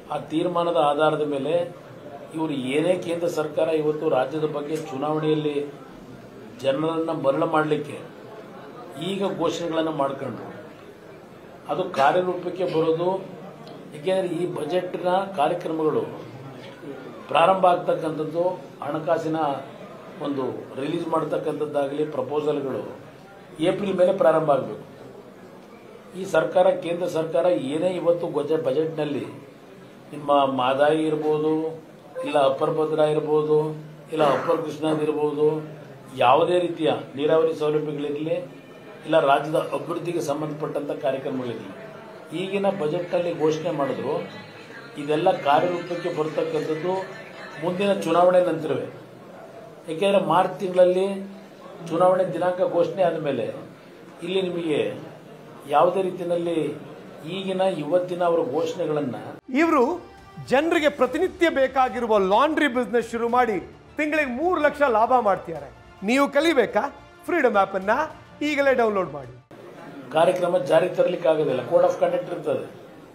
ಆ ತೀರ್ಮಾನದ ಆಧಾರದ ಮೇಲೆ ಇವರು ಏನೇ ಕೇಂದ್ರ ಸರ್ಕಾರ ಇವತ್ತು ರಾಜ್ಯದ ಬಗ್ಗೆ ಚುನಾವಣೆಯಲ್ಲಿ ಜನರನ್ನ ಮರಳ ಮಾಡಲಿಕ್ಕೆ ಈಗ ಘೋಷಣೆಗಳನ್ನು ಮಾಡ್ಕೊಂಡ್ರು ಅದು ಕಾರ್ಯರೂಪಕ್ಕೆ ಬರೋದು ಏಕೆಂದರೆ ಈ ಬಜೆಟ್ನ ಕಾರ್ಯಕ್ರಮಗಳು ಪ್ರಾರಂಭ ಆಗ್ತಕ್ಕಂಥದ್ದು ಹಣಕಾಸಿನ ಒಂದು ರಿಲೀಸ್ ಮಾಡ್ತಕ್ಕಂಥದ್ದಾಗಲಿ ಪ್ರಪೋಸಲ್ಗಳು ಏಪ್ರಿಲ್ ಮೇಲೆ ಪ್ರಾರಂಭ ಆಗಬೇಕು ಈ ಸರ್ಕಾರ ಕೇಂದ್ರ ಸರ್ಕಾರ ಏನೇ ಇವತ್ತು ಗೊಜ ಬಜೆಟ್ನಲ್ಲಿ ನಿಮ್ಮ ಮಾದಾಯಿ ಇರ್ಬೋದು ಇಲ್ಲ ಅಪ್ಪರ್ ಭದ್ರಾ ಇರ್ಬೋದು ಇಲ್ಲ ಅಪ್ಪರ್ ಕೃಷ್ಣಾದ್ ಇರ್ಬೋದು ಯಾವುದೇ ರೀತಿಯ ನೀರಾವರಿ ಸೌಲಭ್ಯಗಳಿರಲಿ ಇಲ್ಲ ರಾಜ್ಯದ ಅಭಿವೃದ್ಧಿಗೆ ಸಂಬಂಧಪಟ್ಟಂತ ಕಾರ್ಯಕ್ರಮಗಳಿರಲಿ ಈಗಿನ ಬಜೆಟ್ನಲ್ಲಿ ಘೋಷಣೆ ಮಾಡಿದ್ರು ಇದೆಲ್ಲ ಕಾರ್ಯರೂಪಕ್ಕೆ ಬರ್ತಕ್ಕಂಥದ್ದು ಮುಂದಿನ ಚುನಾವಣೆ ನಂತರವೇ ಏಕೆಂದರೆ ಮಾರ್ಚ್ ತಿಂಗಳಲ್ಲಿ ಚುನಾವಣೆ ದಿನಾಂಕ ಘೋಷಣೆ ಆದಮೇಲೆ ಇಲ್ಲಿ ನಿಮಗೆ ಯಾವುದೇ ರೀತಿಯಲ್ಲಿ ಈಗಿನ ಇವತ್ತಿನ ಅವರ ಘೋಷಣೆಗಳನ್ನು ಇವರು ಜನರಿಗೆ ಪ್ರತಿನಿತ್ಯ ಬೇಕಾಗಿರುವ ಲಾಂಡ್ರಿ ಬಿಸ್ನೆಸ್ ಶುರು ಮಾಡಿ ತಿಂಗಳಿಗೆ ಮೂರು ಲಕ್ಷ ಲಾಭ ಮಾಡ್ತಿದ್ದಾರೆ ನೀವು ಕಲಿಬೇಕಾ ಫ್ರೀಡಮ್ ಅನ್ನ ಈಗಲೇ ಡೌನ್ಲೋಡ್ ಮಾಡಿ ಕಾರ್ಯಕ್ರಮ ಜಾರಿ ತರಲಿಕ್ಕೆ ಆಗೋದಿಲ್ಲ ಕೋಡ್ ಆಫ್ ಕಂಡಕ್ಟ್ ಇರ್ತದೆ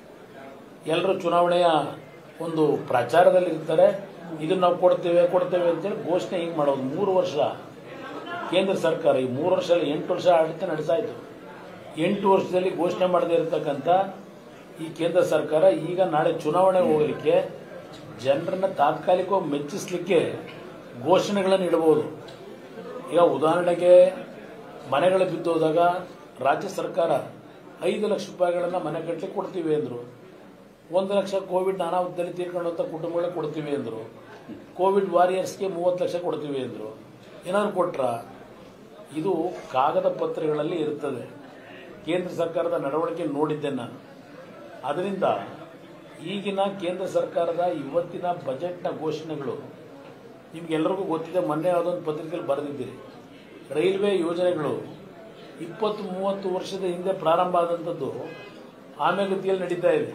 ಎಲ್ಲರೂ ಚುನಾವಣೆಯ ಒಂದು ಪ್ರಚಾರದಲ್ಲಿ ಇರ್ತಾರೆ ಇದನ್ನ ನಾವು ಕೊಡ್ತೇವೆ ಕೊಡ್ತೇವೆ ಅಂತೇಳಿ ಘೋಷಣೆ ಹಿಂಗೆ ಮಾಡೋದು ಮೂರು ವರ್ಷ ಕೇಂದ್ರ ಸರ್ಕಾರ ಈ ಮೂರು ವರ್ಷ ಅಲ್ಲ ಎಂಟು ವರ್ಷ ಆಡಳಿತ ನಡೆಸಾಯ್ತು ಎಂಟು ವರ್ಷದಲ್ಲಿ ಘೋಷಣೆ ಮಾಡದೇ ಇರತಕ್ಕಂಥ ಈ ಕೇಂದ್ರ ಸರ್ಕಾರ ಈಗ ನಾಳೆ ಚುನಾವಣೆ ಹೋಗಲಿಕ್ಕೆ ಜನರನ್ನ ತಾತ್ಕಾಲಿಕವಾಗಿ ಮೆಚ್ಚಿಸಲಿಕ್ಕೆ ಘೋಷಣೆಗಳನ್ನು ಇಡಬಹುದು ಈಗ ಉದಾಹರಣೆಗೆ ಮನೆಗಳು ಬಿದ್ದೋದಾಗ ರಾಜ್ಯ ಸರ್ಕಾರ ಐದು ಲಕ್ಷ ರೂಪಾಯಿಗಳನ್ನ ಮನೆ ಕಟ್ಟಲಿಕ್ಕೆ ಕೊಡ್ತೀವಿ ಅಂದರು ಒಂದು ಲಕ್ಷ ಕೋವಿಡ್ ಅನಾಹುತದಲ್ಲಿ ತೀರ್ಕೊಂಡಂಥ ಕುಟುಂಬಗಳಿಗೆ ಕೊಡ್ತೀವಿ ಅಂದರು ಕೋವಿಡ್ ವಾರಿಯರ್ಸ್ಗೆ ಮೂವತ್ತು ಲಕ್ಷ ಕೊಡ್ತೀವಿ ಅಂದರು ಏನಾದ್ರು ಕೊಟ್ರ ಇದು ಕಾಗದ ಪತ್ರಗಳಲ್ಲಿ ಇರುತ್ತದೆ ಕೇಂದ್ರ ಸರ್ಕಾರದ ನಡವಳಿಕೆ ನೋಡಿದ್ದೆ ನಾನು ಅದರಿಂದ ಈಗಿನ ಕೇಂದ್ರ ಸರ್ಕಾರದ ಇವತ್ತಿನ ಬಜೆಟ್ನ ಘೋಷಣೆಗಳು ನಿಮ್ಗೆಲ್ಲರಿಗೂ ಗೊತ್ತಿದೆ ಮೊನ್ನೆ ಯಾವುದೊಂದು ಪತ್ರಿಕೆಯಲ್ಲಿ ಬರೆದಿದ್ದೀರಿ ರೈಲ್ವೆ ಯೋಜನೆಗಳು ಇಪ್ಪತ್ತು ಮೂವತ್ತು ವರ್ಷದ ಹಿಂದೆ ಪ್ರಾರಂಭ ಆದಂಥದ್ದು ಆಮೆಗತಿಯಲ್ಲಿ ನಡೀತಾ ಇದೆ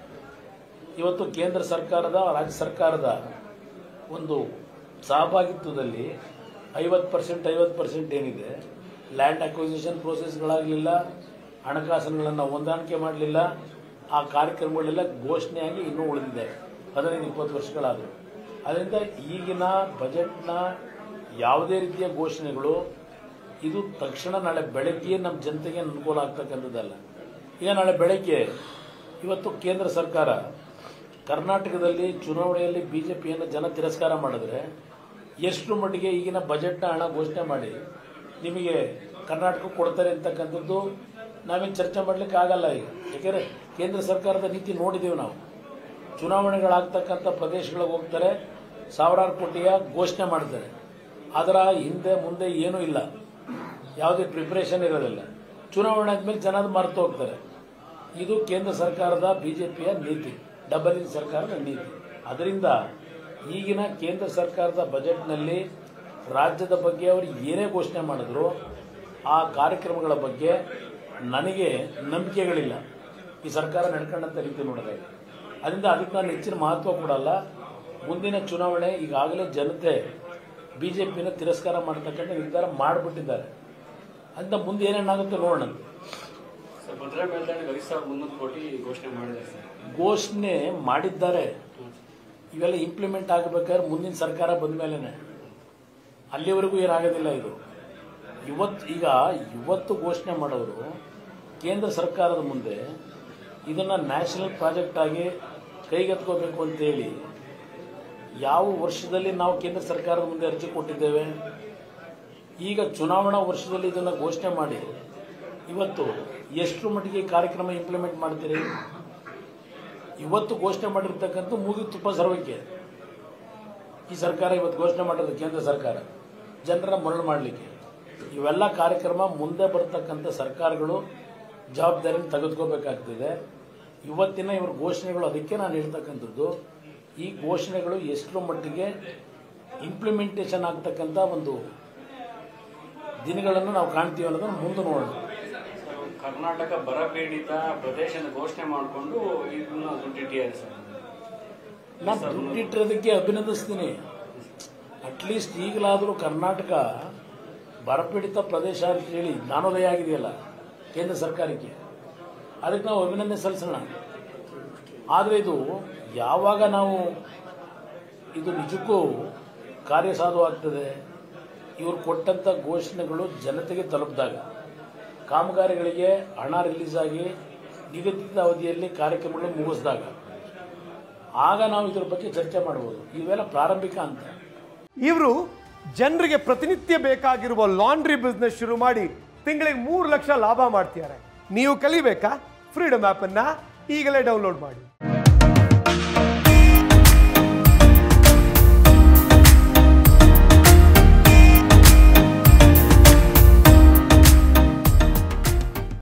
ಇವತ್ತು ಕೇಂದ್ರ ಸರ್ಕಾರದ ರಾಜ್ಯ ಸರ್ಕಾರದ ಒಂದು ಸಹಭಾಗಿತ್ವದಲ್ಲಿ ಐವತ್ತು ಪರ್ಸೆಂಟ್ ಐವತ್ತು ಪರ್ಸೆಂಟ್ ಏನಿದೆ ಲ್ಯಾಂಡ್ ಅಕ್ವಿಸಿಷನ್ ಪ್ರೋಸೆಸ್ಗಳಾಗಲಿಲ್ಲ ಹಣಕಾಸುಗಳನ್ನು ಹೊಂದಾಣಿಕೆ ಮಾಡಲಿಲ್ಲ ಆ ಕಾರ್ಯಕ್ರಮಗಳೆಲ್ಲ ಘೋಷಣೆಯಾಗಿ ಇನ್ನೂ ಉಳಿದಿದೆ ಹದಿನೈದು ಇಪ್ಪತ್ತು ವರ್ಷಗಳಾದರೂ ಅದರಿಂದ ಈಗಿನ ಬಜೆಟ್ನ ಯಾವುದೇ ರೀತಿಯ ಘೋಷಣೆಗಳು ಇದು ತಕ್ಷಣ ನಾಳೆ ಬೆಳಗ್ಗೆ ನಮ್ಮ ಜನತೆಗೆ ಅನುಕೂಲ ಆಗ್ತಕ್ಕಂಥದ್ದಲ್ಲ ಈಗ ನಾಳೆ ಬೆಳಗ್ಗೆ ಇವತ್ತು ಕೇಂದ್ರ ಸರ್ಕಾರ ಕರ್ನಾಟಕದಲ್ಲಿ ಚುನಾವಣೆಯಲ್ಲಿ ಬಿಜೆಪಿಯನ್ನು ಜನ ತಿರಸ್ಕಾರ ಮಾಡಿದ್ರೆ ಎಷ್ಟು ಮಟ್ಟಿಗೆ ಈಗಿನ ಬಜೆಟ್ನ ಹಣ ಘೋಷಣೆ ಮಾಡಿ ನಿಮಗೆ ಕರ್ನಾಟಕ ಕೊಡ್ತಾರೆ ಅಂತಕ್ಕಂಥದ್ದು ನಾವೇನು ಚರ್ಚೆ ಮಾಡ್ಲಿಕ್ಕೆ ಆಗಲ್ಲ ಈಗ ಯಾಕೆಂದ್ರೆ ಕೇಂದ್ರ ಸರ್ಕಾರದ ನೀತಿ ನೋಡಿದ್ದೀವಿ ನಾವು ಚುನಾವಣೆಗಳಾಗ್ತಕ್ಕಂಥ ಪ್ರದೇಶಗಳಿಗೆ ಹೋಗ್ತಾರೆ ಸಾವಿರಾರು ಕೋಟಿಯ ಘೋಷಣೆ ಮಾಡ್ತಾರೆ ಅದರ ಹಿಂದೆ ಮುಂದೆ ಏನೂ ಇಲ್ಲ ಯಾವುದೇ ಪ್ರಿಪರೇಷನ್ ಇರೋದಿಲ್ಲ ಚುನಾವಣೆ ಆದ್ಮೇಲೆ ಜನ ಅದು ಮರೆತು ಹೋಗ್ತಾರೆ ಇದು ಕೇಂದ್ರ ಸರ್ಕಾರದ ಬಿಜೆಪಿಯ ನೀತಿ ಡಬಲ್ ಇನ್ ಸರ್ಕಾರದ ನೀತಿ ಅದರಿಂದ ಈಗಿನ ಕೇಂದ್ರ ಸರ್ಕಾರದ ಬಜೆಟ್ನಲ್ಲಿ ರಾಜ್ಯದ ಬಗ್ಗೆ ಅವರು ಏನೇ ಘೋಷಣೆ ಮಾಡಿದ್ರು ಆ ಕಾರ್ಯಕ್ರಮಗಳ ಬಗ್ಗೆ ನನಗೆ ನಂಬಿಕೆಗಳಿಲ್ಲ ಈ ಸರ್ಕಾರ ನಡ್ಕೊಂಡಂತ ರೀತಿ ನೋಡಿದಾಗ ಅದರಿಂದ ಅದಕ್ಕೆ ನಾನು ಹೆಚ್ಚಿನ ಮಹತ್ವ ಕೊಡಲ್ಲ ಮುಂದಿನ ಚುನಾವಣೆ ಈಗಾಗಲೇ ಜನತೆ ಬಿಜೆಪಿನ ತಿರಸ್ಕಾರ ಮಾಡತಕ್ಕಂಥ ನಿರ್ಧಾರ ಮಾಡಿಬಿಟ್ಟಿದ್ದಾರೆ ಅಂತ ಮುಂದೆ ಏನೇನಾಗುತ್ತೆ ನೋಡೋಣ ಸರ್ ಭದ್ರಾ ಮೇಲ್ದಂಡೆಗೆ ಐದು ಸಾವಿರದ ಮುನ್ನೂರು ಕೋಟಿ ಘೋಷಣೆ ಮಾಡಿದ್ದಾರೆ ಸರ್ ಘೋಷಣೆ ಮಾಡಿದ್ದಾರೆ ಇವೆಲ್ಲ ಇಂಪ್ಲಿಮೆಂಟ್ ಆಗಬೇಕಾದ್ರೆ ಮುಂದಿನ ಸರ್ಕಾರ ಬಂದ ಮೇಲೆನೆ ಅಲ್ಲಿವರೆಗೂ ಏನಾಗೋದಿಲ್ಲ ಇದು ಇವತ್ತು ಈಗ ಇವತ್ತು ಘೋಷಣೆ ಮಾಡೋರು ಕೇಂದ್ರ ಸರ್ಕಾರದ ಮುಂದೆ ಇದನ್ನ ನ್ಯಾಷನಲ್ ಪ್ರಾಜೆಕ್ಟ್ ಆಗಿ ಕೈಗೆತ್ಕೋಬೇಕು ಅಂತೇಳಿ ಯಾವ ವರ್ಷದಲ್ಲಿ ನಾವು ಕೇಂದ್ರ ಸರ್ಕಾರದ ಮುಂದೆ ಅರ್ಜಿ ಕೊಟ್ಟಿದ್ದೇವೆ ಈಗ ಚುನಾವಣಾ ವರ್ಷದಲ್ಲಿ ಇದನ್ನು ಘೋಷಣೆ ಮಾಡಿ ಇವತ್ತು ಎಷ್ಟು ಮಟ್ಟಿಗೆ ಈ ಕಾರ್ಯಕ್ರಮ ಇಂಪ್ಲಿಮೆಂಟ್ ಮಾಡ್ತೀರಿ ಇವತ್ತು ಘೋಷಣೆ ಮಾಡಿರ್ತಕ್ಕಂಥ ಮೂಗಿ ತುಪ್ಪ ಸರ್ವಕ್ಕೆ ಈ ಸರ್ಕಾರ ಇವತ್ತು ಘೋಷಣೆ ಮಾಡಿರೋದು ಕೇಂದ್ರ ಸರ್ಕಾರ ಜನರ ಮರಳು ಮಾಡಲಿಕ್ಕೆ ಇವೆಲ್ಲ ಕಾರ್ಯಕ್ರಮ ಮುಂದೆ ಬರ್ತಕ್ಕಂಥ ಸರ್ಕಾರಗಳು ಜವಾಬ್ದಾರಿನ ತೆಗೆದುಕೋಬೇಕಾಗ್ತದೆ ಇವತ್ತಿನ ಇವ್ರ ಘೋಷಣೆಗಳು ಅದಕ್ಕೆ ನಾನು ಹೇಳ್ತಕ್ಕಂಥದ್ದು ಈ ಘೋಷಣೆಗಳು ಎಷ್ಟರ ಮಟ್ಟಿಗೆ ಇಂಪ್ಲಿಮೆಂಟೇಷನ್ ಆಗ್ತಕ್ಕಂಥ ಒಂದು ದಿನಗಳನ್ನು ನಾವು ಕಾಣ್ತೀವಿ ಅನ್ನೋದನ್ನು ಮುಂದೆ ನೋಡೋಣ ಸರ್ ಕರ್ನಾಟಕ ಬರ ಪೀಡಿತ ಪ್ರದೇಶನ ಘೋಷಣೆ ಮಾಡಿಕೊಂಡು ಇದನ್ನ ದುಡ್ಡಿಟ್ಟಿದ್ದಾರೆ ಸರ್ ನಾನು ದುಡ್ಡಿಟ್ಟಿರೋದಕ್ಕೆ ಅಭಿನಂದಿಸ್ತೀನಿ ಅಟ್ಲೀಸ್ಟ್ ಈಗಲಾದರೂ ಕರ್ನಾಟಕ ಬರಪೀಡಿತ ಪ್ರದೇಶ ಅಂತ ಹೇಳಿ ಜ್ಞಾನೋದಯ ಆಗಿದೆಯಲ್ಲ ಕೇಂದ್ರ ಸರ್ಕಾರಕ್ಕೆ ಅದಕ್ಕೆ ನಾವು ಅಭಿನಂದನೆ ಸಲ್ಲಿಸೋಣ ಆದರೆ ಇದು ಯಾವಾಗ ನಾವು ಇದು ನಿಜಕ್ಕೂ ಕಾರ್ಯಸಾಧು ಆಗ್ತದೆ ಇವರು ಕೊಟ್ಟಂಥ ಘೋಷಣೆಗಳು ಜನತೆಗೆ ತಲುಪಿದಾಗ ಕಾಮಗಾರಿಗಳಿಗೆ ಹಣ ರಿಲೀಸ್ ಆಗಿ ನಿಗದಿತ ಅವಧಿಯಲ್ಲಿ ಕಾರ್ಯಕ್ರಮಗಳು ಮುಗಿಸಿದಾಗ ಆಗ ನಾವು ಇದ್ರ ಬಗ್ಗೆ ಚರ್ಚೆ ಮಾಡ್ಬೋದು ಇವೆಲ್ಲ ಪ್ರಾರಂಭಿಕ ಹಂತ ಇವರು ಜನರಿಗೆ ಪ್ರತಿನಿತ್ಯ ಬೇಕಾಗಿರುವ ಲಾಂಡ್ರಿ ಬಿಸ್ನೆಸ್ ಶುರು ಮಾಡಿ ತಿಂಗಳಿಗೆ ಮೂರು ಲಕ್ಷ ಲಾಭ ಮಾಡ್ತಿದ್ದಾರೆ ನೀವು ಕಲಿಬೇಕಾ ಫ್ರೀಡಮ್ ಆ್ಯಪನ್ನು ಈಗಲೇ ಡೌನ್ಲೋಡ್ ಮಾಡಿ